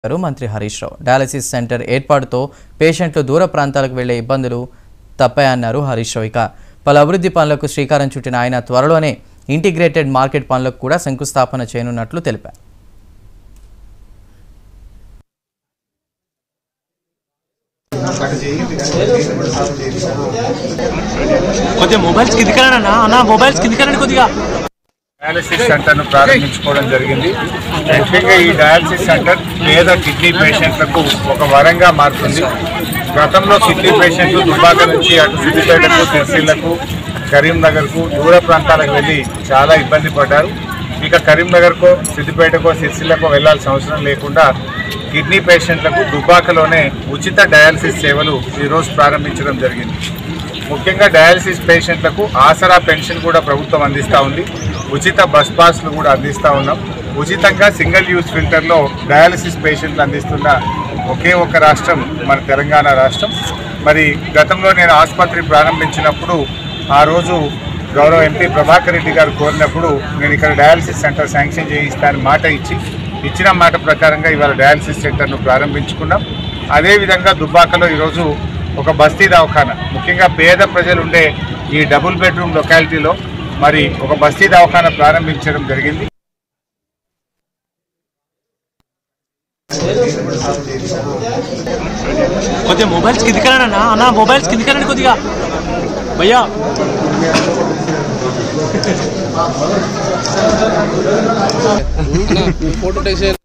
చేశారు మంత్రి Harish Rao dialysis centre ఏర్పాటుతో పేషెంట్లు దూర ప్రాంతాలకు వెళ్లే ఇబ్బందులు తప్పాయన్నారు హరీష్ రావు ఇక పలు అభివృద్ధి పనులకు శ్రీకారం చుట్టిన ఆయన త్వరలోనే ఇంటిగ్రేటెడ్ మార్కెట్ పనులకు కూడా శంకుస్థాపన చేయనున్నట్లు తెలిపారు కొద్దిగా మొబైల్స్ కింది అన్న అన్న మొబైల్స్ కింది కొద్దిగా డయాలసిస్ సెంటర్ను ప్రారంభించుకోవడం జరిగింది ముఖ్యంగా ఈ డయాలసిస్ సెంటర్ పేద కిడ్నీ పేషెంట్లకు ఒక వరంగా మారుతుంది గతంలో కిడ్నీ పేషెంట్లు దుబ్బాక నుంచి అటు సిద్దిపేటకు సిరిసిల్లకు కరీంనగర్కు దూర ప్రాంతాలకు వెళ్ళి చాలా ఇబ్బంది పడ్డారు ఇక కరీంనగర్కో సిద్దిపేటకో సిరిసిల్లకు వెళ్లాల్సిన అవసరం లేకుండా కిడ్నీ పేషెంట్లకు దుబ్బాకలోనే ఉచిత డయాలసిస్ సేవలు ఈరోజు ప్రారంభించడం జరిగింది ముఖ్యంగా డయాలసిస్ పేషెంట్లకు ఆసరా పెన్షన్ కూడా ప్రభుత్వం అందిస్తూ ఉంది ఉచిత బస్ పాస్లు కూడా అందిస్తూ ఉన్నాం ఉచితంగా సింగిల్ యూజ్ ఫిల్టర్లో డయాలసిస్ పేషెంట్లు అందిస్తున్న ఒకే ఒక రాష్ట్రం మన తెలంగాణ రాష్ట్రం మరి గతంలో నేను ఆసుపత్రి ప్రారంభించినప్పుడు ఆ రోజు గౌరవ ఎంపీ ప్రభాకర్ రెడ్డి గారు కోరినప్పుడు నేను ఇక్కడ డయాలసిస్ సెంటర్ శాంక్షన్ చేయిస్తానని మాట ఇచ్చి ఇచ్చిన మాట ప్రకారంగా ఇవాళ డయాలసిస్ సెంటర్ను ప్రారంభించుకున్నాం అదేవిధంగా దుబ్బాకలో ఈరోజు ఒక బస్తీ దవాఖాన ముఖ్యంగా పేద ప్రజలు ఉండే ఈ డబుల్ బెడ్రూమ్ లొకాలిటీలో మరి ఒక బస్తీ దవాఖాన ప్రారంభించడం జరిగింది కొద్దిగా మొబైల్స్ కింది అన్న అన్న మొబైల్స్ కింది కొద్దిగా భయ్యా ఫోటో